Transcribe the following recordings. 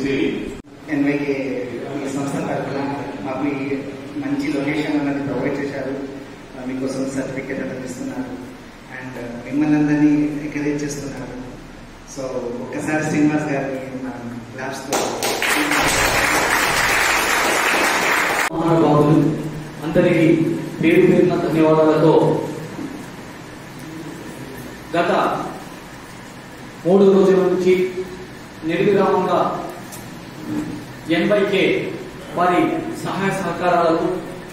గురించి ఎన్వైకే ఈ సంస్థ తరఫున మాకు ఈ మంచి లొకేషన్ అన్నది ప్రొవైడ్ చేశారు ఆ, మీకోసం సర్టిఫికేట్ అనేది ఇస్తున్నారు అండ్ మిమ్మల్ని అందరినీ ఎంకరేజ్ చేస్తున్నారు సో ఒక్కసారి శ్రీనివాస్ గారిని మనం ల్యాబ్స్లో మహానుభావులు అందరికీ పేరు పేరున ధన్యవాదాలతో గత మూడు రోజుల నుంచి నిర్విరామంగా ఎన్వైకే వారి సహాయ సహకారాలకు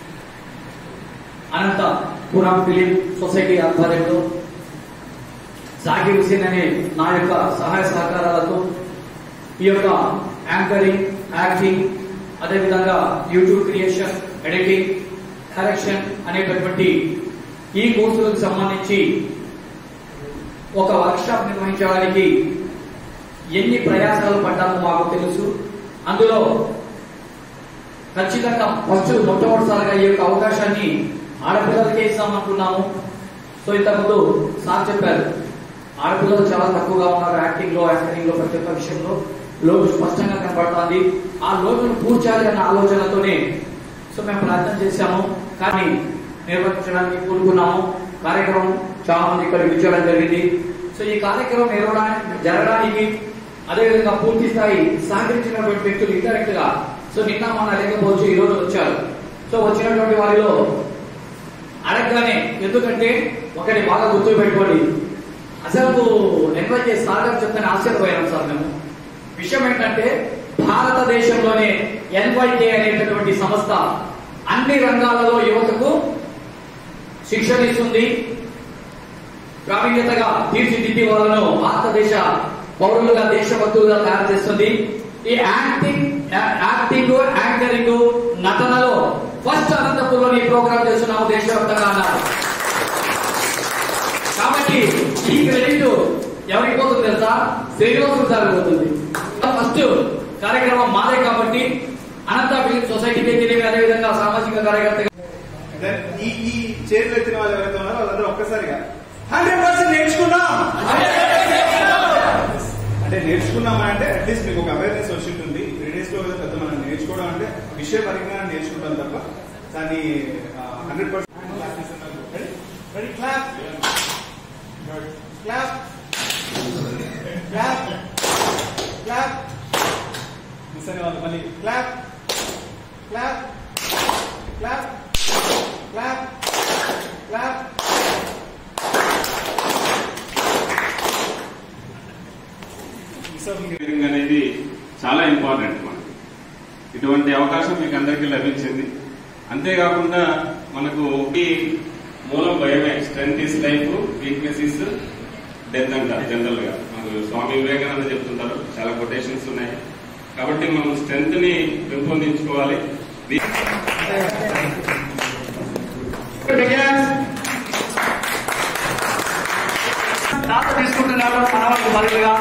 అనంతపురం ఫిలిం సొసైటీ ఆధ్వర్యంలో జాకిర్ హుసేన్ అనే నా యొక్క సహాయ సహకారాలతో ఈ యొక్క యాంకరింగ్ యాక్టింగ్ అదేవిధంగా యూట్యూబ్ క్రియేషన్ ఎడిటింగ్ కరెక్షన్ అనేటటువంటి ఈ కోర్సులకు సంబంధించి ఒక వర్క్షాప్ నిర్వహించడానికి ఎన్ని ప్రయాసాలు పడ్డామో మాకు తెలుసు అందులో ఖచ్చితంగా ఫస్ట్ మొట్టమొదటిసారిగా ఈ యొక్క అవకాశాన్ని ఆడపిల్లలకే ఇస్తామనుకున్నాము సో ఇంతకుముందు సార్ చెప్పారు ఆడపిల్లలు చాలా తక్కువగా ఉన్నారు యాక్టింగ్ లో యాక్టింగ్ లో ప్రతి ఒక్క విషయంలో లోటు స్పష్టంగా కనబడుతుంది ఆ లోటును పూడ్చాలి అన్న ఆలోచనతోనే సో మేము ప్రయత్నం చేశాము కానీ నిర్వహించడానికి కూడుకున్నాము కార్యక్రమం చాలా మంది ఇక్కడ విచ్చేయడం జరిగింది సో ఈ కార్యక్రమం నిర్వహణ జరగడానికి అదేవిధంగా పూర్తి స్థాయి సహకరించినటువంటి వ్యక్తులు ఇండైరెక్ట్ గా సో నిన్న మొన్న లేకపోవచ్చు ఈ రోజు వచ్చారు సో వచ్చినటువంటి వారిలో అడగగానే ఎందుకంటే ఒకటి బాగా గుర్తు పెట్టుకోండి అసలు నిర్వహించే సార్ గారు చెప్తాను ఆశ్చర్యపోయాం సార్ మేము విషయం ఏంటంటే భారతదేశంలోనే ఎన్వైకే అనేటటువంటి సంస్థ అన్ని రంగాలలో యువతకు శిక్షణ ఇస్తుంది ప్రావీణ్యతగా తీర్చిదిద్ది వాళ్ళను భారతదేశ పౌరులుగా దేశభక్తులుగా తయారు చేస్తుంది ఈ యాక్టింగ్ యాక్టింగ్ యాంకరింగ్ నటనలో ఫస్ట్ అనంతపురంలో ఈ ప్రోగ్రామ్ చేస్తున్నాము దేశవ్యాప్తంగా అన్నారు కాబట్టి ఈ క్రెడిట్ ఎవరికి పోతుంది తెలుసా శ్రీనివాసు సార్ పోతుంది ఫస్ట్ కార్యక్రమం మాదే కాబట్టి అనంత ఫిలిం సొసైటీకి తెలియదు అదేవిధంగా సామాజిక కార్యకర్త దెన్ ఈ ఈ చేతులు ఎత్తిన వాళ్ళు ఎవరైతే ఉన్నారో వాళ్ళందరూ ఒక్కసారిగా హండ్రెడ్ పర్సెంట్ నేర్చుకున్నాం అంటే నేర్చుకున్నాం అంటే అట్లీస్ట్ మీకు ఒక అవేర్నెస్ వచ్చి ఉంటుంది త్రీ డేస్ లో ఏదో పెద్ద మనం నేర్చుకోవడం అంటే విషయ పరిజ్ఞానం నేర్చుకుంటాం తప్ప దాన్ని hundred percent ready clap clap clap clap miss అనే వాళ్ళు మళ్ళీ clap clap clap clap clap engineering అనేది చాలా ఇంపార్టెంట్ మనకి ఇటువంటి అవకాశం మీకు అందరికీ లభించింది అంతేకాకుండా మనకు ఈ మూలం భయమే strength is life weakness is death అంటారు జనరల్ గా మనకు స్వామి వివేకానంద చెప్తుంటారు చాలా కొటేషన్స్ ఉన్నాయి కాబట్టి మనం స్ట్రెంత్ ని పెంపొందించుకోవాలి తాత తీసుకుంటున్నారు మనవాళ్ళకి బదులుగా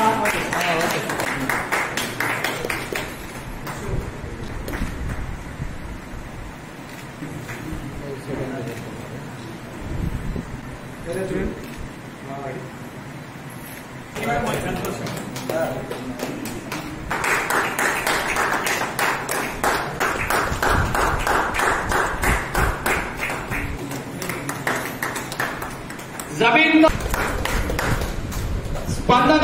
జమీన్ స్పందన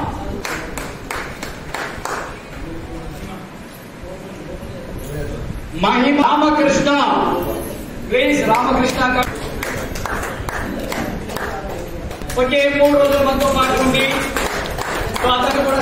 మహిమ రామకృష్ణ ప్లీజ్ రామకృష్ణ గారు ఒకే మూడు రోజుల మనతో పాటు ఉండి సో అతను కూడా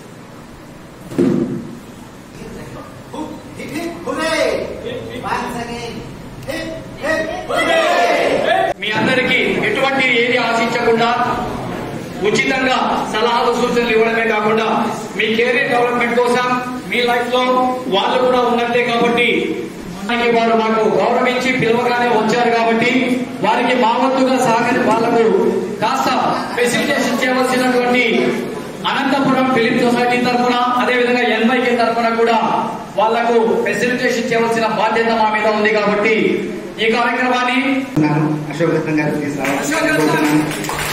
మీ అందరికీ ఎటువంటి ఏది ఆశించకుండా ఉచితంగా సలహాలు సూచనలు ఇవ్వడమే కాకుండా మీ కెరీర్ డెవలప్మెంట్ కోసం మీ లైఫ్ లో వాళ్ళు కూడా ఉన్నట్టే కాబట్టి మనకి వారు మాకు గౌరవించి పిలవగానే వచ్చారు కాబట్టి వారికి మా వంతుగా సహకరి వాళ్లకు కాస్త ఫెసిలిటేషన్ చేయవలసినటువంటి అనంతపురం ఫిలిం సొసైటీ తరఫున అదేవిధంగా ఎన్వైకే తరఫున కూడా వాళ్లకు ఫెసిలిటేషన్ చేయవలసిన బాధ్యత మా మీద ఉంది కాబట్టి ఈ కార్యక్రమాన్ని ఉన్నాను అశోక్ రత్నం గారు ప్లీజ్ అశోక్ రత్నం. రావాలి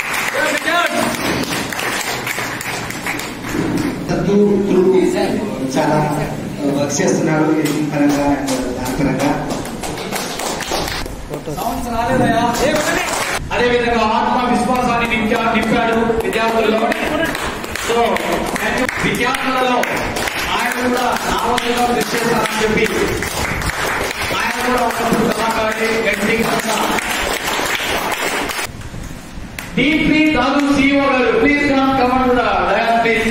through through చాలా వర్క్ చేస్తున్నారు ఎడిటింగ్ పరంగా అండ్ దాని పరంగా సౌండ్స్ రాలేదయ్యా అదే విధంగా ఆత్మ విశ్వాసాన్ని నింపా- నింపాడు విద్యార్థుల్లో సో విద్యార్థులలో ఆయన కూడా నా వంతుగా కృషి చేస్తానని చెప్పి ఆయన కూడా ఒకప్పుడు కళాకారి గట్టి డీపీ దాదు సిఇఓ గారు please come come on to the dais please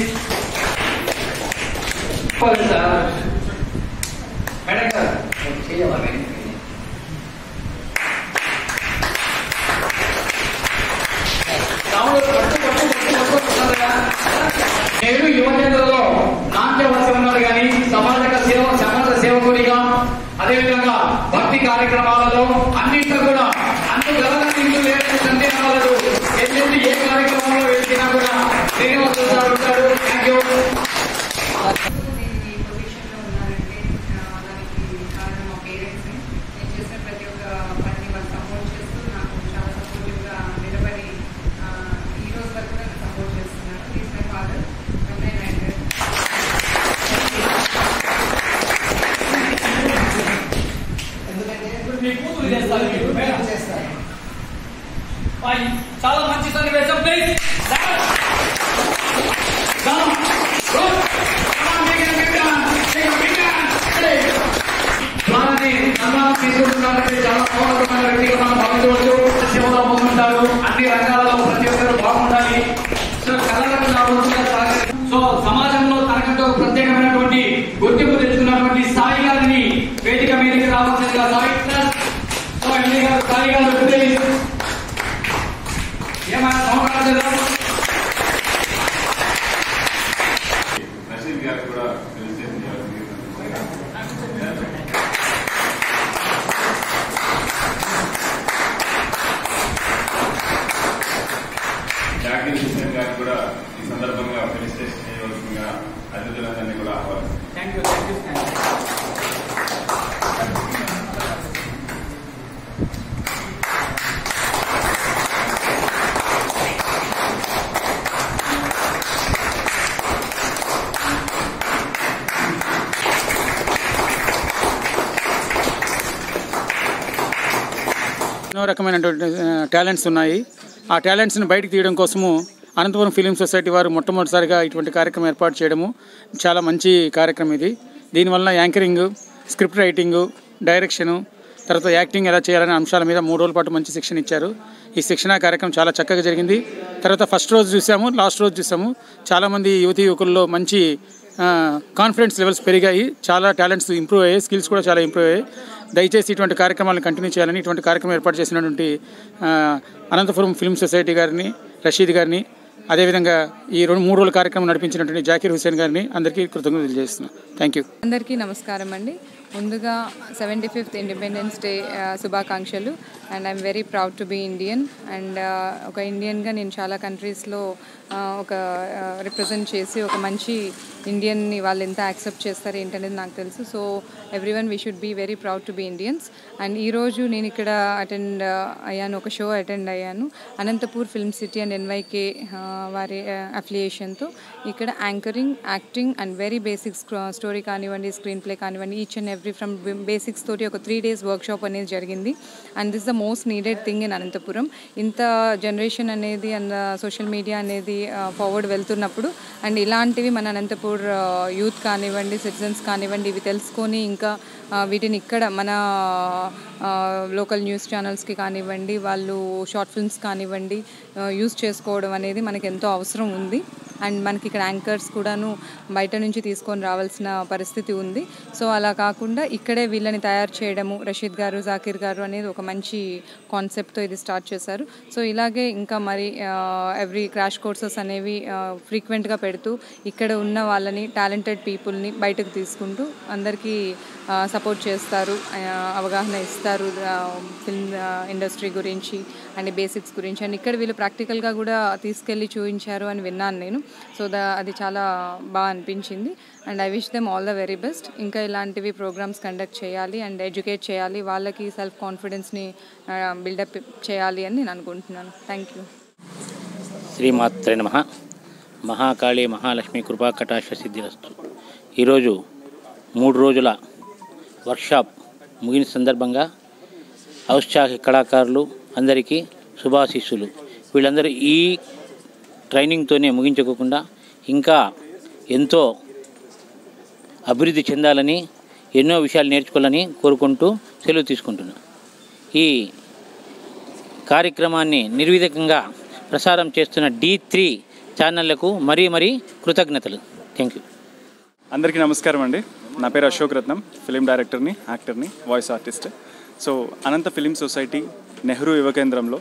sir madam గారు చేయాలి నేను యువజనులలో నాట్యవలసి ఉన్నారు కానీ సమాజక సేవ సమాజ సేవకుడిగా అదేవిధంగా భక్తి కార్యక్రమాలలో అన్నింటిలో కూడా అన్ని గలగలించు లేని సందేహాలు ఎల్లెందు ఏ కార్యక్రమంలో వెళ్తినా కూడా శ్రీనివాసులు సార్ ఉంటారు థ్యాంక్ యూ నేను ఈ పొజిషన్లో ఉన్నానంటే ఆ, దానికి కారణం మా పేరెంట్స్ నేను చేసిన ప్రతి ఒక్క పనిని వాళ్ళు సపోర్ట్ చేస్తూ నాకు చాలా సపోర్టివ్గా నిలబడి ఆ, ఈ రోజు వరకు నన్ను సపోర్ట్ చేస్తున్నారు is my father Ramana Naidu ఇప్పుడు మీ కూతురు చేస్తారు మీరు మేడం చేస్తారు Fine. చాలా మంచి సన్నివేశం ప్లీజ్ వాళ్ళని సన్మానం తీసుకుంటున్నారంటే చాలా మౌనమైన వ్యక్తిగా మనం భావించవచ్చు సేవలో ముందుంటారు అన్ని రంగాలలో ప్రతి ఒక్కరు బాగుండాలి సో కళలకు నా వంతుగా సహకరి- సో సమాజంలో తనకంటూ ఒక ప్రత్యేకమైనటువంటి గుర్తింపు తెచ్చుకున్నటువంటి సాయి గారిని వేదిక మీదకి రావాల్సిందిగా సాయి ప్లస్ సో ఎండి గారు సాయి గారు ప్లీజ్ ఏమైనా సమాచారం లేదా? రషీద్ గారికి కూడా ఫెలిసిటేషన్ చేయాల్సింది జాకీర్ హుసేన్ గారికి కూడా ఈ సందర్భంగా ఫెలిసిటేషన్ చేయవలసిందిగా అతిథులందరినీ కూడా ఆహ్వానిస్తున్నాను thank you thank you thank you ఎన్నో రకమైనటువంటి టాలెంట్స్ ఉన్నాయి ఆ టాలెంట్స్ని బయటకు తీయడం కోసము అనంతపురం ఫిలిం సొసైటీ వారు మొట్టమొదటిసారిగా ఇటువంటి కార్యక్రమం ఏర్పాటు చేయడము చాలా మంచి కార్యక్రమం ఇది దీనివల్ల యాంకరింగ్ స్క్రిప్ట్ రైటింగు డైరెక్షను తర్వాత యాక్టింగ్ ఎలా చేయాలనే అంశాల మీద మూడు రోజుల పాటు మంచి శిక్షణ ఇచ్చారు ఈ శిక్షణ కార్యక్రమం చాలా చక్కగా జరిగింది తర్వాత ఫస్ట్ రోజు చూసాము లాస్ట్ రోజు చూసాము చాలామంది యువతి యువకుల్లో మంచి కాన్ఫిడెన్స్ లెవెల్స్ పెరిగాయి చాలా టాలెంట్స్ ఇంప్రూవ్ అయ్యాయి స్కిల్స్ కూడా చాలా ఇంప్రూవ్ అయ్యాయి దయచేసి ఇటువంటి కార్యక్రమాలను కంటిన్యూ చేయాలని ఇటువంటి కార్యక్రమం ఏర్పాటు చేసినటువంటి ఆ, అనంతపురం ఫిల్మ్ సొసైటీ గారిని రషీద్ గారిని అదేవిధంగా ఈ రెండు మూడు రోజుల కార్యక్రమం నడిపించినటువంటి జాకీర్ హుసేన్ గారిని అందరికీ కృతజ్ఞతలు తెలియజేస్తున్నాను థ్యాంక్ యూ అందరికీ నమస్కారం అండి ముందుగా సెవెంటీ ఫిఫ్త్ ఇండిపెండెన్స్ డే శుభాకాంక్షలు and I'm very proud to be Indian and ఒక ఇండియన్గా నేను చాలా కంట్రీస్లో ఒక రిప్రజెంట్ చేసి ఒక మంచి ఇండియన్ని వాళ్ళు ఎంత యాక్సెప్ట్ చేస్తారు ఏంటనేది నాకు తెలుసు so every one we should be very proud to be Indians and ఈరోజు నేను ఇక్కడ అటెండ్ అయ్యాను ఒక షో అటెండ్ అయ్యాను Anantapur film city and NYK వారి అఫిలియేషన్తో ఇక్కడ anchoring acting and very basic story కానివ్వండి స్క్రీన్ ప్లే కానివ్వండి each and every from basics తోటి ఒక త్రీ డేస్ వర్క్ షాప్ అనేది జరిగింది and this the most needed thing in Anantapuram ఇంత జనరేషన్ అనేది అండ్ సోషల్ మీడియా అనేది ఫార్వర్డ్ వెళ్తున్నప్పుడు అండ్ ఇలాంటివి మన అనంతపూర్ యూత్ కానివ్వండి సిటిజన్స్ కానివ్వండి ఇవి తెలుసుకొని ఇంకా ఆ, వీటిని ఇక్కడ మన లోకల్ న్యూస్ ఛానల్స్కి కానివ్వండి వాళ్ళు షార్ట్ ఫిల్మ్స్ కానివ్వండి యూజ్ చేసుకోవడం అనేది మనకి ఎంతో అవసరం ఉంది అండ్ మనకి ఇక్కడ యాంకర్స్ కూడాను బయట నుంచి తీసుకొని రావాల్సిన పరిస్థితి ఉంది సో అలా కాకుండా ఇక్కడే వీళ్ళని తయారు చేయడము రషీద్ గారు జాకీర్ గారు అనేది ఒక మంచి కాన్సెప్ట్తో ఇది స్టార్ట్ చేశారు సో ఇలాగే ఇంకా మరి ఎవ్రీ క్రాష్ కోర్సెస్ అనేవి ఫ్రీక్వెంట్గా పెడుతూ ఇక్కడ ఉన్న వాళ్ళని టాలెంటెడ్ పీపుల్ని బయటకు తీసుకుంటూ అందరికీ సపోర్ట్ చేస్తారు ఆ, అవగాహన ఇస్తారు ఫిల్మ్ ఇండస్ట్రీ గురించి అండ్ బేసిక్స్ గురించి అండ్ ఇక్కడ వీళ్ళు ప్రాక్టికల్గా కూడా తీసుకెళ్ళి చూపించారు అని విన్నాను నేను సో దా అది చాలా బాగా అనిపించింది and I wish them all the very best ఇంకా ఇలాంటివి ప్రోగ్రామ్స్ కండక్ట్ చేయాలి అండ్ ఎడ్యుకేట్ చేయాలి వాళ్ళకి సెల్ఫ్ కాన్ఫిడెన్స్ని బిల్డప్ చేయాలి అని నేను అనుకుంటున్నాను థ్యాంక్ యూ శ్రీమాత్రే నమ మహాకాళీ మహాలక్ష్మి కృపా కటాక్ష సిద్ధిరస్తు ఈరోజు మూడు రోజుల వర్క్షాప్ ముగిన సందర్భంగా ఔత్సాహిక కళాకారులు అందరికీ శుభాశీస్సులు వీళ్ళందరూ ఈ ట్రైనింగ్తోనే ముగించుకోకుండా ఇంకా ఎంతో అభివృద్ధి చెందాలని ఎన్నో విషయాలు నేర్చుకోవాలని కోరుకుంటూ సెలవు తీసుకుంటున్నాను ఈ కార్యక్రమాన్ని నిర్విధకంగా ప్రసారం చేస్తున్న డి త్రీ ఛానళ్లకు మరీ మరీ కృతజ్ఞతలు థ్యాంక్ యూ అందరికీ నమస్కారం అండి నా పేరు అశోక్ రత్నం ఫిలిం డైరెక్టర్ని యాక్టర్ని voice artist so Anantha film society Nehru Yuva కేంద్రంలో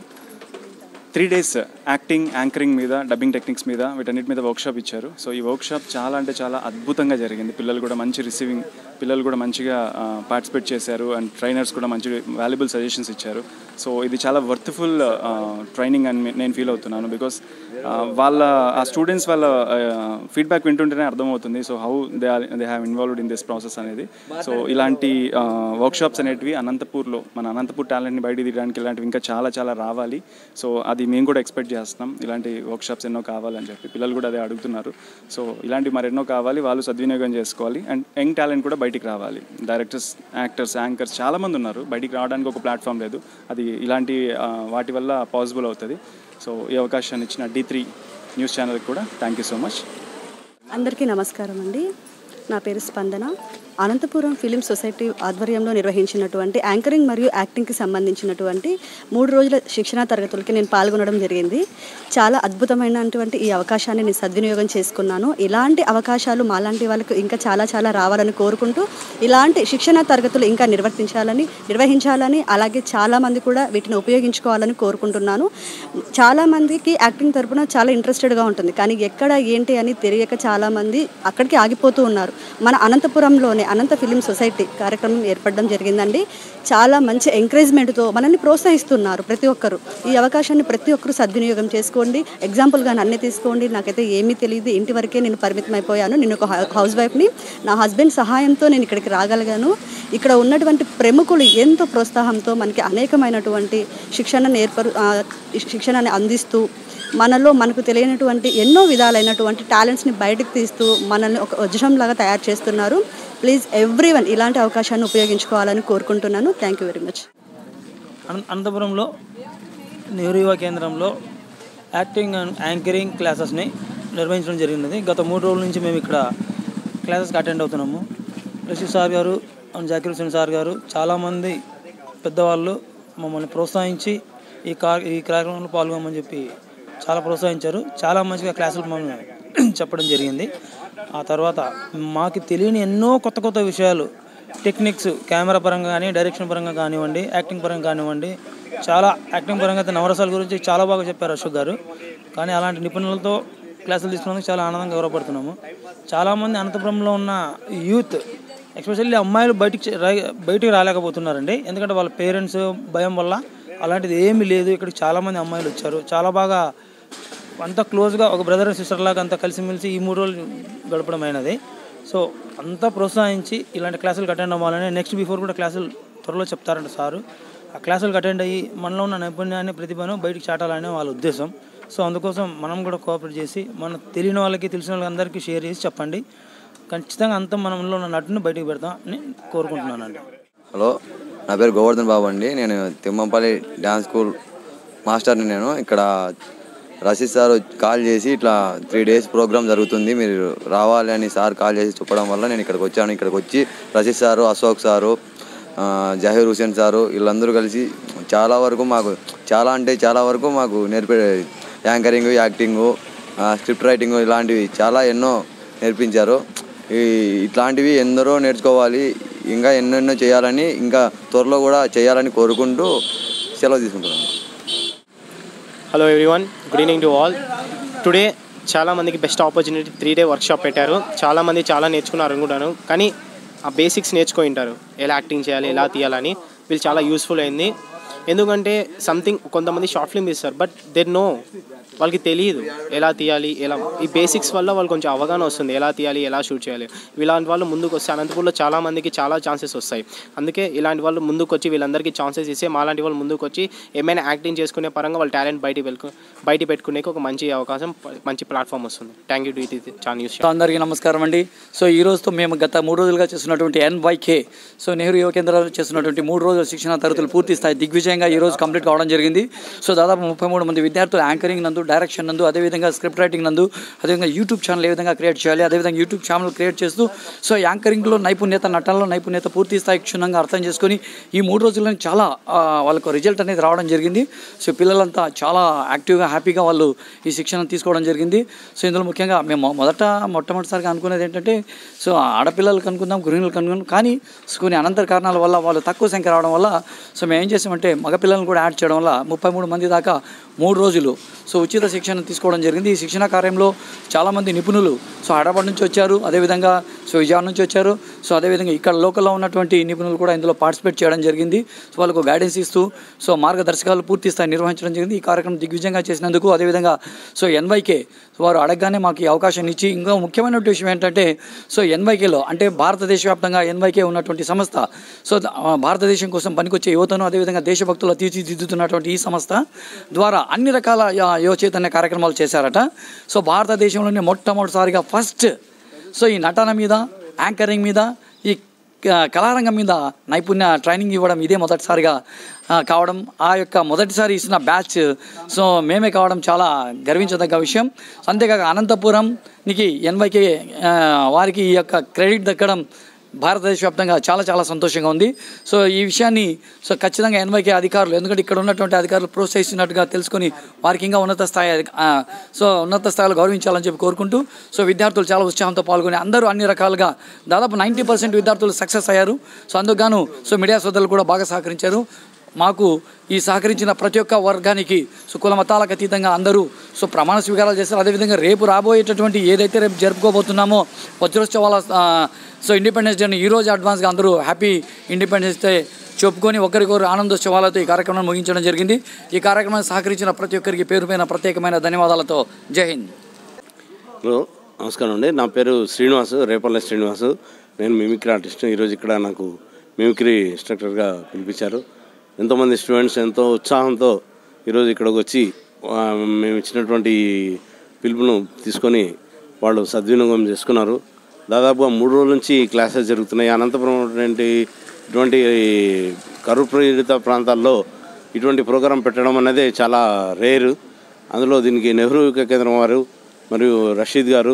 త్రీ డేస్ యాక్టింగ్ యాంకరింగ్ మీద డబ్బింగ్ టెక్నిక్స్ మీద వీటన్నిటి మీద వర్క్షాప్ ఇచ్చారు సో ఈ వర్క్షాప్ చాలా అంటే చాలా అద్భుతంగా జరిగింది పిల్లలు కూడా మంచి రిసీవింగ్ పిల్లలు కూడా మంచిగా పార్టిసిపేట్ చేశారు అండ్ ట్రైనర్స్ కూడా మంచి వాల్యుబుల్ సజెషన్స్ ఇచ్చారు సో ఇది చాలా వర్త్ఫుల్ ట్రైనింగ్ అని నేను ఫీల్ అవుతున్నాను బికాస్ వాళ్ళ ఆ స్టూడెంట్స్ వాళ్ళ ఫీడ్బ్యాక్ వింటుంటేనే అర్థమవుతుంది so how they are they have involved in this process అనేది సో ఇలాంటి వర్క్షాప్స్ అనేటివి అనంతపూర్లో మన అనంతపూర్ టాలెంట్ని బయట తీయడానికి ఇలాంటివి ఇంకా చాలా చాలా రావాలి సో అది మేము కూడా ఎక్స్పెక్ట్ చేస్తున్నాం ఇలాంటి వర్క్షాప్స్ ఎన్నో కావాలని చెప్పి పిల్లలు కూడా అదే అడుగుతున్నారు సో ఇలాంటివి మరెన్నో కావాలి వాళ్ళు సద్వినియోగం చేసుకోవాలి అండ్ యంగ్ టాలెంట్ కూడా బయటికి రావాలి డైరెక్టర్స్ యాక్టర్స్ యాంకర్స్ చాలామంది ఉన్నారు బయటికి రావడానికి ఒక ప్లాట్ఫామ్ లేదు అది ఇలాంటి ఆ, వాటి వల్ల పాసిబుల్ అవుతుంది సో ఈ అవకాశాన్ని ఇచ్చిన డి త్రీ న్యూస్ ఛానల్కి కూడా థ్యాంక్ యూ సో మచ్ అందరికీ నమస్కారం అండి నా పేరు స్పందన అనంతపురం ఫిలిం సొసైటీ ఆధ్వర్యంలో నిర్వహించినటువంటి యాంకరింగ్ మరియు యాక్టింగ్కి సంబంధించినటువంటి మూడు రోజుల శిక్షణా తరగతులకి నేను పాల్గొనడం జరిగింది చాలా అద్భుతమైనటువంటి ఈ అవకాశాన్ని నేను సద్వినియోగం చేసుకున్నాను ఇలాంటి అవకాశాలు మాలాంటి వాళ్ళకు ఇంకా చాలా చాలా రావాలని కోరుకుంటూ ఇలాంటి శిక్షణా తరగతులు ఇంకా నిర్వర్తించాలని నిర్వహించాలని అలాగే చాలామంది కూడా వీటిని ఉపయోగించుకోవాలని కోరుకుంటున్నాను చాలామందికి యాక్టింగ్ తరపున చాలా ఇంట్రెస్టెడ్గా ఉంటుంది కానీ ఎక్కడ ఏంటి అని తెలియక చాలామంది అక్కడికి ఆగిపోతూ ఉన్నారు మన అనంతపురంలోనే అనంత ఫిలిం సొసైటీ కార్యక్రమం ఏర్పడడం జరిగిందండి చాలా మంచి ఎంకరేజ్మెంట్తో మనల్ని ప్రోత్సహిస్తున్నారు ప్రతి ఒక్కరు ఈ అవకాశాన్ని ప్రతి ఒక్కరు సద్వినియోగం చేసుకోండి ఎగ్జాంపుల్గా నన్నే తీసుకోండి నాకైతే ఏమీ తెలియదు ఇంటి వరకే నేను పరిమితం అయిపోయాను నేను ఒక హౌ- హౌస్ వైఫ్ని నా హస్బెండ్ సహాయంతో నేను ఇక్కడికి రాగలిగాను ఇక్కడ ఉన్నటువంటి ప్రముఖులు ఎంతో ప్రోత్సాహంతో మనకి అనేకమైనటువంటి శిక్షణ నేర్పరు ఆ, శిక్షణని అందిస్తూ మనలో మనకు తెలియనటువంటి ఎన్నో విధాలైనటువంటి టాలెంట్స్ని బయటకు తీస్తూ మనల్ని ఒక వజ్రంలాగా తయారు చేస్తున్నారు ప్లీజ్ ఎవ్రీ ఇలాంటి అవకాశాన్ని ఉపయోగించుకోవాలని కోరుకుంటున్నాను thank you very much Anantha అనంతపురంలో నెహ్రూ యువ కేంద్రంలో యాక్టింగ్ అండ్ యాంకరింగ్ క్లాసెస్ని నిర్వహించడం జరిగినది గత మూడు రోజుల నుంచి మేము ఇక్కడ క్లాసెస్కి అటెండ్ అవుతున్నాము రషీద్ సార్ గారు అండ్ జాకిర్ హుసేన్ సార్ గారు చాలామంది పెద్దవాళ్ళు మమ్మల్ని ప్రోత్సహించి ఈ కా ఈ కార్యక్రమంలో పాల్గొమని చెప్పి చాలా ప్రోత్సహించారు చాలా మంచిగా క్లాసులు మమ్మల్ని చెప్పడం జరిగింది ఆ తర్వాత మాకు తెలియని ఎన్నో కొత్త కొత్త విషయాలు టెక్నిక్స్ కెమెరా పరంగా కానీ డైరెక్షన్ పరంగా కానివ్వండి యాక్టింగ్ పరంగా కానివ్వండి చాలా యాక్టింగ్ పరంగా అయితే నవరసాల గురించి చాలా బాగా చెప్పారు అశోక్ గారు కానీ అలాంటి నిపుణులతో క్లాసులు తీసుకున్నందుకు చాలా ఆనందంగా గౌరవపడుతున్నాము చాలామంది అనంతపురంలో ఉన్న యూత్ ఎస్పెషల్లీ అమ్మాయిలు బయటికి చే- రై- బయటికి రాలేకపోతున్నారండి ఎందుకంటే వాళ్ళ పేరెంట్స్ భయం వల్ల అలాంటిది ఏమీ లేదు ఇక్కడికి చాలామంది అమ్మాయిలు వచ్చారు చాలా బాగా అంతా క్లోజ్గా ఒక బ్రదర్ అండ్ సిస్టర్ లాగా అంతా కలిసిమెలిసి ఈ మూడు రోజులు గడపడం అయినది సో అంతా ప్రోత్సహించి ఇలాంటి క్లాసులకు అటెండ్ అవ్వాలని నెక్స్ట్ బిఫోర్ కూడా క్లాసులు త్వరలో చెప్తారంట సారు ఆ క్లాసులకు అటెండ్ అయ్యి మనలో ఉన్న నైపుణ్యాన్ని ప్రతిభను బయటికి చాటాలనే వాళ్ళ ఉద్దేశం సో అందుకోసం మనం కూడా కోఆపరేట్ చేసి మన తెలియని వాళ్ళకి తెలిసిన వాళ్ళందరికీ షేర్ చేసి చెప్పండి ఖచ్చితంగా అంతా మనలో ఉన్న నటుని బయటికి పెడతాం అని కోరుకుంటున్నానండి హలో నా పేరు గోవర్ధన్ బాబు అండి నేను తిమ్మంపల్లి డ్యాన్స్ స్కూల్ మాస్టర్ని నేను ఇక్కడ రషీద్ సార్ కాల్ చేసి ఇట్లా త్రీ డేస్ ప్రోగ్రామ్ జరుగుతుంది మీరు రావాలి అని సార్ కాల్ చేసి చెప్పడం వల్ల నేను ఇక్కడికి వచ్చాను ఇక్కడికి వచ్చి రషీద్ సారు అశోక్ సారు ఆ, జహీర్ హుసేన్ సారు వీళ్ళందరూ కలిసి చాలా వరకు మాకు చాలా అంటే చాలా వరకు మాకు నేర్పే యాంకరింగ్ యాక్టింగు స్క్రిప్ట్ రైటింగ్ ఇలాంటివి చాలా ఎన్నో నేర్పించారు ఈ ఇట్లాంటివి ఎందరో నేర్చుకోవాలి ఇంకా ఎన్నెన్నో చేయాలని ఇంకా త్వరలో కూడా చేయాలని కోరుకుంటూ సెలవు తీసుకుంటున్నాను hello everyone good evening to all today చాలా మందికి best opportunity three day workshop పెట్టారు చాలా మంది చాలా నేర్చుకున్నారు అనుకుంటాను కానీ ఆ బేసిక్స్ నేర్చుకొని ఉంటారు ఎలా యాక్టింగ్ చేయాలి ఎలా తీయాలని వీళ్ళు చాలా యూస్ఫుల్ అయింది ఎందుకంటే సంథింగ్ కొంతమంది షార్ట్ ఫిల్మ్ తీస్తారు బట్ దే నో వాళ్ళకి తెలియదు ఎలా తీయాలి ఎలా ఈ బేసిక్స్ వల్ల వాళ్ళు కొంచెం అవగాహన వస్తుంది ఎలా తీయాలి ఎలా షూట్ చేయాలి ఇలాంటి వాళ్ళు ముందుకు వస్తే అనంతపూర్లో చాలా మందికి చాలా ఛాన్సెస్ వస్తాయి అందుకే ఇలాంటి వాళ్ళు ముందుకు వచ్చి వీళ్ళందరికీ ఛాన్సెస్ ఇస్తే మాలాంటి వాళ్ళు ముందుకు వచ్చి ఏమైనా యాక్టింగ్ చేసుకునే పరంగా వాళ్ళ టాలెంట్ బయట వెళ్ళు బయట పెట్టుకునే ఒక మంచి అవకాశం మంచి ప్లాట్ఫామ్ వస్తుంది థ్యాంక్ యూ టు ఇది చాలా న్యూస్ అందరికీ నమస్కారం అండి సో ఈ రోజుతో మేము గత మూడు రోజులుగా చేస్తున్నటువంటి ఎన్వైకే సో నెహ్రూ యువ కేంద్రాలు చేస్తున్నటువంటి మూడు రోజుల శిక్షణ తరగతులు పూర్తి స్థాయి దిగ్విజయంగా ఈ రోజు కంప్లీట్ కావడం జరిగింది సో దాదాపు ముప్పై మూడు మంది విద్యార్థులు యాంకరింగ్ నందు డైరెక్షన్ నందు అదేవిధంగా స్క్రిప్ట్ రైటింగ్ నందు అదేవిధంగా యూట్యూబ్ ఛానల్ ఏ విధంగా క్రియేట్ చేయాలి అదేవిధంగా యూట్యూబ్ ఛానల్ క్రియేట్ చేస్తూ సో యాంకరింగ్లో నైపుణ్యత నటనలో నైపుణ్యత పూర్తి స్థాయి క్షుణ్ణంగా అర్థం చేసుకొని ఈ మూడు రోజుల్లో చాలా ఆ, వాళ్ళకు రిజల్ట్ అనేది రావడం జరిగింది సో పిల్లలంతా చాలా యాక్టివ్గా హ్యాపీగా వాళ్ళు ఈ శిక్షణ తీసుకోవడం జరిగింది సో ఇందులో ముఖ్యంగా మేము మొదట మొట్టమొదటిసారిగా అనుకునేది ఏంటంటే సో ఆడపిల్లలకు అనుకుందాం గృహిణులకు అనుకుందాం కానీ సో కొన్ని అనంతర కారణాల వల్ల వాళ్ళు తక్కువ సంఖ్య రావడం వల్ల సో మేము ఏం చేసామంటే మగపిల్లలను కూడా యాడ్ చేయడం వల్ల ముప్పై మూడు మంది దాకా మూడు రోజులు సో ఉచిత శిక్షణ తీసుకోవడం జరిగింది ఈ శిక్షణ కార్యంలో చాలామంది నిపుణులు సో హైదరాబాద్ నుంచి వచ్చారు అదేవిధంగా సో విజయవాడ నుంచి వచ్చారు సో అదేవిధంగా ఇక్కడ లోకల్లో ఉన్నటువంటి నిపుణులు కూడా ఇందులో పార్టిసిపేట్ చేయడం జరిగింది సో వాళ్ళకు గైడెన్స్ ఇస్తూ సో మార్గదర్శకాలు పూర్తి స్థాయి నిర్వహించడం జరిగింది ఈ కార్యక్రమం దిగ్విజయంగా చేసినందుకు అదేవిధంగా సో ఎన్వైకే వారు అడగగానే మాకు ఈ అవకాశం ఇచ్చి ఇంకా ముఖ్యమైన విషయం ఏంటంటే సో ఎన్వైకేలో అంటే భారతదేశ వ్యాప్తంగా ఎన్వైకే ఉన్నటువంటి సంస్థ సో ద- ఆ, భారతదేశం కోసం పనికొచ్చే యువతను అదేవిధంగా దేశభక్తులు తీర్చిదిద్దుతున్నటువంటి ఈ సంస్థ ద్వారా అన్ని రకాల యా- యువ చైతన్య కార్యక్రమాలు చేశారట సో భారతదేశంలోనే మొట్టమొదటిసారిగా ఫస్ట్ సో ఈ నటన మీద యాంకరింగ్ మీద ఈ క- కళారంగం మీద నైపుణ్య ట్రైనింగ్ ఇవ్వడం ఇదే మొదటిసారిగా ఆ, కావడం ఆ యొక్క మొదటిసారి ఇచ్చిన బ్యాచ్ సో మేమే కావడం చాలా గర్వించదగ్గ విషయం అంతేకాక అనంతపురంకి ఎన్వైకే వారికి ఈ యొక్క క్రెడిట్ దక్కడం భారతదేశ వ్యాప్తంగా చాలా చాలా సంతోషంగా ఉంది సో ఈ విషయాన్ని సో ఖచ్చితంగా ఎన్వైకే అధికారులు ఎందుకంటే ఇక్కడ ఉన్నటువంటి అధికారులు ప్రోత్సహిస్తున్నట్టుగా తెలుసుకొని వారికి ఇంకా ఉన్నత స్థాయి అధి- ఆ, సో ఉన్నత స్థాయిలో గౌరవించాలని చెప్పి కోరుకుంటూ సో విద్యార్థులు చాలా ఉత్సాహంతో పాల్గొని అందరూ అన్ని రకాలుగా దాదాపు నైంటీ పర్సెంట్ విద్యార్థులు సక్సెస్ అయ్యారు సో అందుకు గాను సో మీడియా సోదరులు కూడా బాగా సహకరించారు మాకు ఈ సహకరించిన ప్రతి ఒక్క వర్గానికి సో కుల మతాలకు అతీతంగా అందరూ సో ప్రమాణ స్వీకారాలు చేస్తారు అదేవిధంగా రేపు రాబోయేటటువంటి ఏదైతే రేపు జరుపుకోబోతున్నామో వజ్రోత్సవాల ఆ, సో ఇండిపెండెన్స్ డేని ఈ రోజు అడ్వాన్స్గా అందరూ హ్యాపీ ఇండిపెండెన్స్ డే చెప్పుకొని ఒకరికొకరు ఆనందోత్సవాలతో ఈ కార్యక్రమాన్ని ముగించడం జరిగింది ఈ కార్యక్రమాన్ని సహకరించిన ప్రతి ఒక్కరికి పేరు పైన ప్రత్యేకమైన ధన్యవాదాలతో జై హింద్ హలో నమస్కారం అండి నా పేరు శ్రీనివాసు రేపల్లె శ్రీనివాసు నేను మిమిక్రీ ఆర్టిస్ట్ ఈరోజు ఇక్కడ నాకు మిమిక్రీ ఇన్స్ట్రక్టర్గా పిలిపించారు ఎంతోమంది స్టూడెంట్స్ ఎంతో ఉత్సాహంతో ఈరోజు ఇక్కడికి వచ్చి ఆ, మేము ఇచ్చినటువంటి పిలుపును తీసుకొని వాళ్ళు సద్వినియోగం చేసుకున్నారు దాదాపుగా మూడు రోజుల నుంచి ఈ క్లాసెస్ జరుగుతున్నాయి అనంతపురం ఉన్నటువంటి ఇటువంటి కరువు పీడిత ప్రాంతాల్లో ఇటువంటి ప్రోగ్రాం పెట్టడం అనేది చాలా రేరు అందులో దీనికి నెహ్రూ యువక కేంద్రం వారు మరియు రషీద్ గారు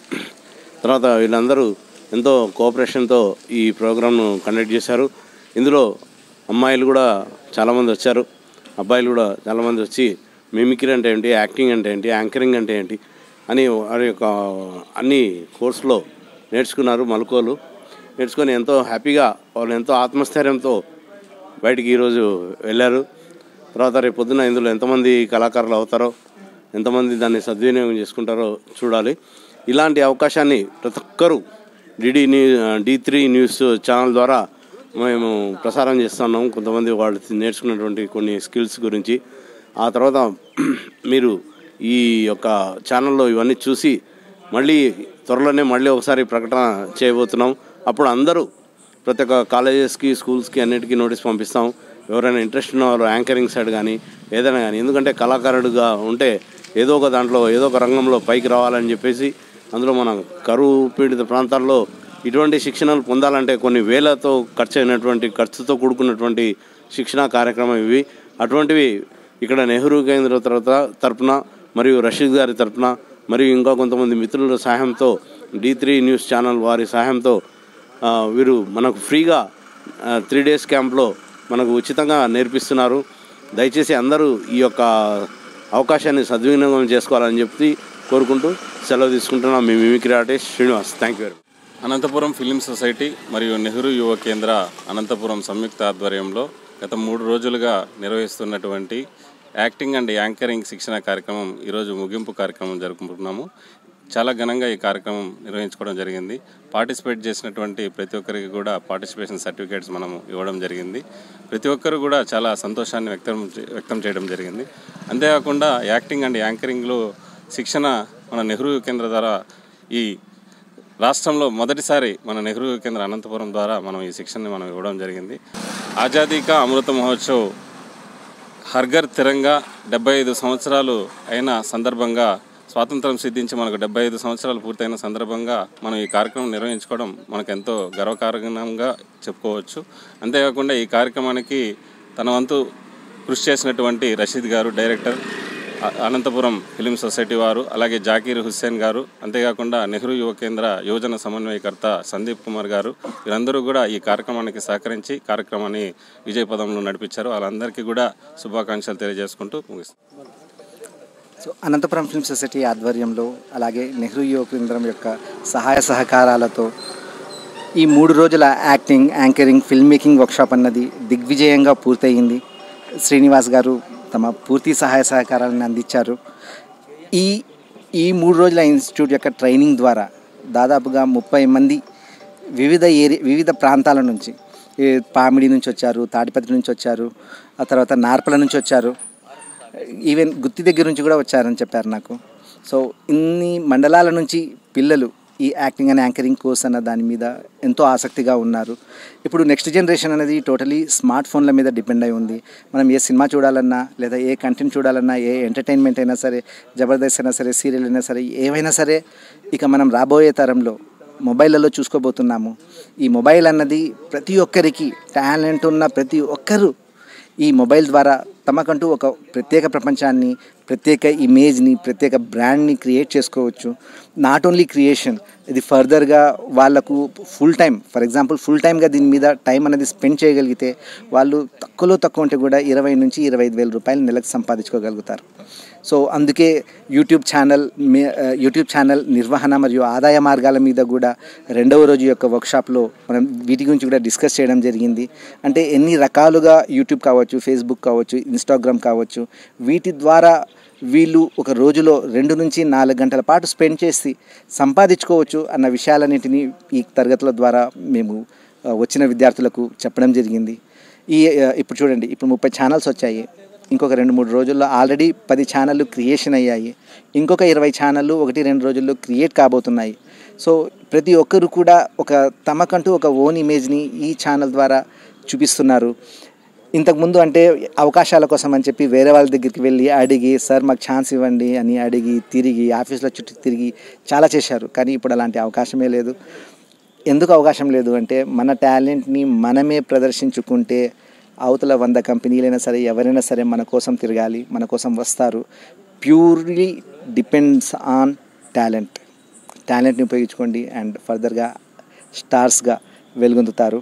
తర్వాత వీళ్ళందరూ ఎంతో కోఆపరేషన్తో ఈ ప్రోగ్రామ్ను కండక్ట్ చేశారు ఇందులో అమ్మాయిలు కూడా చాలామంది వచ్చారు అబ్బాయిలు కూడా చాలామంది వచ్చి మిమిక్రీ అంటే ఏంటి యాక్టింగ్ అంటే ఏంటి యాంకరింగ్ అంటే ఏంటి అని వారి యొక్క అన్ని కోర్సులో నేర్చుకున్నారు మలుకోలు నేర్చుకొని ఎంతో హ్యాపీగా వాళ్ళు ఎంతో ఆత్మస్థైర్యంతో బయటికి ఈరోజు వెళ్ళారు తర్వాత రేపు పొద్దున ఇందులో ఎంతమంది కళాకారులు అవుతారో ఎంతమంది దాన్ని సద్వినియోగం చేసుకుంటారో చూడాలి ఇలాంటి అవకాశాన్ని ప్రతి ఒక్కరూ DD new D three news channel ద్వారా మేము ప్రసారం చేస్తున్నాం కొంతమంది వాళ్ళు నేర్చుకున్నటువంటి కొన్ని స్కిల్స్ గురించి ఆ తర్వాత మీరు ఈ యొక్క ఛానల్లో ఇవన్నీ చూసి మళ్ళీ త్వరలోనే మళ్ళీ ఒకసారి ప్రకటన చేయబోతున్నాం అప్పుడు అందరూ ప్రతి ఒక్క కాలేజెస్కి స్కూల్స్కి అన్నిటికీ నోటీస్ పంపిస్తాం ఎవరైనా ఇంట్రెస్ట్ ఉన్న వాళ్ళు యాంకరింగ్ సైడ్ కానీ ఏదైనా కానీ ఎందుకంటే కళాకారుడుగా ఉంటే ఏదో ఒక దాంట్లో ఏదో ఒక రంగంలో పైకి రావాలని చెప్పేసి అందులో మన కరువు పీడిత ప్రాంతాల్లో ఇటువంటి శిక్షణలు పొందాలంటే కొన్ని వేలతో ఖర్చు అయినటువంటి ఖర్చుతో కూడుకున్నటువంటి శిక్షణా కార్యక్రమం ఇవి అటువంటివి ఇక్కడ నెహ్రూ కేంద్ర తర్వాత తరపున మరియు రషీద్ గారి తరపున మరియు ఇంకా కొంతమంది మిత్రుల సహాయంతో డి త్రీ న్యూస్ ఛానల్ వారి సహాయంతో ఆ, వీరు మనకు ఫ్రీగా త్రీ డేస్ క్యాంప్లో మనకు ఉచితంగా నేర్పిస్తున్నారు దయచేసి అందరూ ఈ యొక్క అవకాశాన్ని సద్వినియోగం చేసుకోవాలని చెప్పి కోరుకుంటూ సెలవు తీసుకుంటున్నాం మీ mimicry artist Srinivas thank you very Anantapuram film society మరియు నెహ్రూ యువ కేంద్ర అనంతపురం సంయుక్త ఆధ్వర్యంలో గత మూడు రోజులుగా నిర్వహిస్తున్నటువంటి యాక్టింగ్ అండ్ యాంకరింగ్ శిక్షణ కార్యక్రమం ఈరోజు ముగింపు కార్యక్రమం జరుపుకుంటున్నాము చాలా ఘనంగా ఈ కార్యక్రమం నిర్వహించుకోవడం జరిగింది పార్టిసిపేట్ చేసినటువంటి ప్రతి ఒక్కరికి కూడా పార్టిసిపేషన్ సర్టిఫికేట్స్ మనం ఇవ్వడం జరిగింది ప్రతి ఒక్కరు కూడా చాలా సంతోషాన్ని వ్యక్తం చే- వ్యక్తం చేయడం జరిగింది అంతేకాకుండా యాక్టింగ్ అండ్ యాంకరింగ్లో శిక్షణ మన నెహ్రూ కేంద్ర ద్వారా ఈ రాష్ట్రంలో మొదటిసారి మన నెహ్రూ కేంద్ర అనంతపురం ద్వారా మనం ఈ శిక్షణని మనం ఇవ్వడం జరిగింది ఆజాదీ కా అమృత మహోత్సవ్ హర్ఘర్ తిరంగా డెబ్బై ఐదు సంవత్సరాలు అయిన సందర్భంగా స్వాతంత్రం సిద్ధించి మనకు డెబ్బై ఐదు సంవత్సరాలు పూర్తయిన సందర్భంగా మనం ఈ కార్యక్రమం నిర్వహించుకోవడం మనకు ఎంతో గర్వకారణంగా చెప్పుకోవచ్చు అంతేకాకుండా ఈ కార్యక్రమానికి తన వంతు కృషి చేసినటువంటి రషీద్ గారు డైరెక్టర్ అ- అనంతపురం ఫిలిం సొసైటీ వారు అలాగే జాకీర్ హుస్సేన్ గారు అంతేకాకుండా నెహ్రూ యువ కేంద్ర యువజన సమన్వయకర్త సందీప్ కుమార్ గారు వీరందరూ కూడా ఈ కార్యక్రమానికి సహకరించి కార్యక్రమాన్ని విజయపదంలో నడిపించారు వాళ్ళందరికీ కూడా శుభాకాంక్షలు తెలియజేసుకుంటూ ముగిస్తాను సో అనంతపురం ఫిల్మ్ సొసైటీ ఆధ్వర్యంలో అలాగే నెహ్రూ యువ కేంద్రం యొక్క సహాయ సహకారాలతో ఈ మూడు రోజుల acting anchoring film making workshop అన్నది దిగ్విజయంగా పూర్తయింది శ్రీనివాస్ గారు తమ పూర్తి సహాయ సహకారాలను అందించారు ఈ ఈ మూడు రోజుల ఇన్స్టిట్యూట్ యొక్క ట్రైనింగ్ ద్వారా దాదాపుగా ముప్పై మంది వివిధ ఏరి వివిధ ప్రాంతాల నుంచి ఈ పామిడి నుంచి వచ్చారు తాడిపత్రి నుంచి వచ్చారు ఆ తర్వాత నార్పల నుంచి వచ్చారు ఈవెన్ గుత్తి దగ్గర నుంచి కూడా వచ్చారని చెప్పారు నాకు సో ఇన్ని మండలాల నుంచి పిల్లలు ఈ యాక్టింగ్ అండ్ యాంకరింగ్ కోర్స్ అన్న దాని మీద ఎంతో ఆసక్తిగా ఉన్నారు ఇప్పుడు నెక్స్ట్ జనరేషన్ అనేది టోటలీ స్మార్ట్ ఫోన్ల మీద డిపెండ్ అయి ఉంది మనం ఏ సినిమా చూడాలన్నా లేదా ఏ కంటెంట్ చూడాలన్నా ఏ ఎంటర్టైన్మెంట్ అయినా సరే జబర్దస్త్ అయినా సరే సీరియల్ అయినా సరే ఏవైనా సరే ఇక మనం రాబోయే తరంలో మొబైల్లలో చూసుకోబోతున్నాము ఈ మొబైల్ అన్నది ప్రతి ఒక్కరికి టాలెంట్ ఉన్న ప్రతి ఒక్కరూ ఈ మొబైల్ ద్వారా తమకంటూ ఒక ప్రత్యేక ప్రపంచాన్ని ప్రత్యేక ఇమేజ్ని ప్రత్యేక బ్రాండ్ని క్రియేట్ చేసుకోవచ్చు నాట్ ఓన్లీ క్రియేషన్ ఇది ఫర్దర్గా వాళ్ళకు full time for example full టైమ్గా దీని మీద టైం అనేది స్పెండ్ చేయగలిగితే వాళ్ళు తక్కువలో తక్కువ ఉంటే కూడా ఇరవై నుంచి ఇరవై ఐదు వేల రూపాయలు నెలకు సంపాదించుకోగలుగుతారు సో అందుకే యూట్యూబ్ ఛానల్ మీ- ఆ, యూట్యూబ్ ఛానల్ నిర్వహణ మరియు ఆదాయ మార్గాల మీద కూడా రెండవ రోజు యొక్క వర్క్షాప్లో మనం వీటి గురించి కూడా డిస్కస్ చేయడం జరిగింది అంటే ఎన్ని రకాలుగా యూట్యూబ్ కావచ్చు ఫేస్బుక్ కావచ్చు ఇన్స్టాగ్రామ్ కావచ్చు వీటి ద్వారా వీళ్ళు ఒక రోజులో రెండు నుంచి నాలుగు గంటల పాటు స్పెండ్ చేసి సంపాదించుకోవచ్చు అన్న విషయాలన్నింటినీ ఈ తరగతుల ద్వారా మేము ఆ, వచ్చిన విద్యార్థులకు చెప్పడం జరిగింది ఈ ఆ, ఇప్పుడు చూడండి ఇప్పుడు ముప్పై ఛానల్స్ వచ్చాయి ఇంకొక రెండు మూడు రోజుల్లో ఆల్రెడీ పది ఛానళ్ళు క్రియేషన్ అయ్యాయి ఇంకొక ఇరవై ఛానళ్ళు ఒకటి రెండు రోజుల్లో క్రియేట్ కాబోతున్నాయి సో ప్రతి ఒక్కరు కూడా ఒక తమకంటూ ఒక ఓన్ ఇమేజ్ని ఈ ఛానల్ ద్వారా చూపిస్తున్నారు ఇంతకుముందు అంటే అవకాశాల కోసం అని చెప్పి వేరే వాళ్ళ దగ్గరికి వెళ్ళి అడిగి సార్ మాకు ఛాన్స్ ఇవ్వండి అని అడిగి తిరిగి ఆఫీస్లో చుట్టూ తిరిగి చాలా చేశారు కానీ ఇప్పుడు అలాంటి అవకాశమే లేదు ఎందుకు అవకాశం లేదు అంటే మన టాలెంట్ని మనమే ప్రదర్శించుకుంటే అవతల వంద కంపెనీలైనా సరే ఎవరైనా సరే మన కోసం తిరగాలి మన కోసం వస్తారు ప్యూర్లీ డిపెండ్స్ ఆన్ టాలెంట్ టాలెంట్ని ఉపయోగించుకోండి అండ్ ఫర్దర్గా స్టార్స్గా వెలుగొందుతారు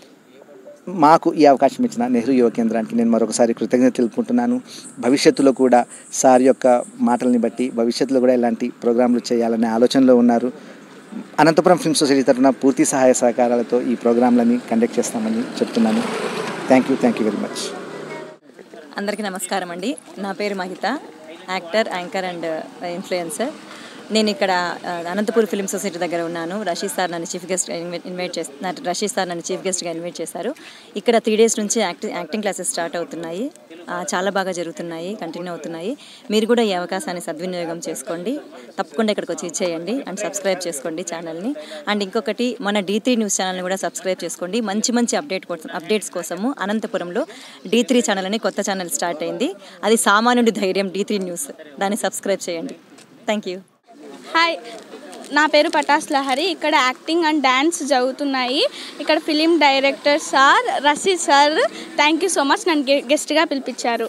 మాకు ఈ అవకాశం ఇచ్చిన నెహ్రూ యువ కేంద్రానికి నేను మరొకసారి కృతజ్ఞత తెలుపుకుంటున్నాను భవిష్యత్తులో కూడా సార్ యొక్క మాటల్ని బట్టి భవిష్యత్తులో కూడా ఇలాంటి ప్రోగ్రాంలు చేయాలనే ఆలోచనలో ఉన్నారు అనంతపురం ఫిల్మ్ సొసైటీ తరఫున పూర్తి సహాయ సహకారాలతో ఈ ప్రోగ్రాంలని కండక్ట్ చేస్తామని చెప్తున్నాను thank you thank you very much అందరికీ నమస్కారం అండి నా పేరు Mahitha actor anchor and influencer నేను ఇక్కడ ఆ, అనంతపూర్ ఫిల్మ్ సొసైటీ దగ్గర ఉన్నాను రషీద్ సార్ నన్ను చీఫ్ గెస్ట్ ఇన్వైట్ చేసి రషీద్ సార్ నన్ను చీఫ్ గెస్ట్గా ఇన్వైట్ చేశారు ఇక్కడ త్రీ డేస్ నుంచి యాక్టింగ్ యాక్టింగ్ క్లాసెస్ స్టార్ట్ అవుతున్నాయి ఆ, చాలా బాగా జరుగుతున్నాయి కంటిన్యూ అవుతున్నాయి మీరు కూడా ఈ అవకాశాన్ని సద్వినియోగం చేసుకోండి తప్పకుండా ఇక్కడికి వచ్చి ఇచ్చేయండి అండ్ సబ్స్క్రైబ్ చేసుకోండి ఛానల్ని అండ్ ఇంకొకటి మన డీ త్రీ న్యూస్ ఛానల్ని కూడా సబ్స్క్రైబ్ చేసుకోండి మంచి మంచి అప్డేట్ కోసం అప్డేట్స్ కోసము అనంతపురంలో డీ త్రీ ఛానల్ అని కొత్త ఛానల్ స్టార్ట్ అయింది అది సామాన్యుడి ధైర్యం డీ త్రీ న్యూస్ దాన్ని సబ్స్క్రైబ్ చేయండి థ్యాంక్ యూ హాయ్ నా పేరు పటాస్ లహరి ఇక్కడ యాక్టింగ్ అండ్ డ్యాన్స్ జరుగుతున్నాయి ఇక్కడ film director sir Rasheed sir thank you so much నన్ను గె- గెస్ట్గా పిలిపించారు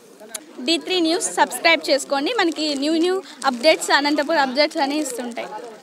డి త్రీ న్యూస్ సబ్స్క్రైబ్ చేసుకోండి మనకి new new updates Anantapuram updates అనేవి ఇస్తుంటాయి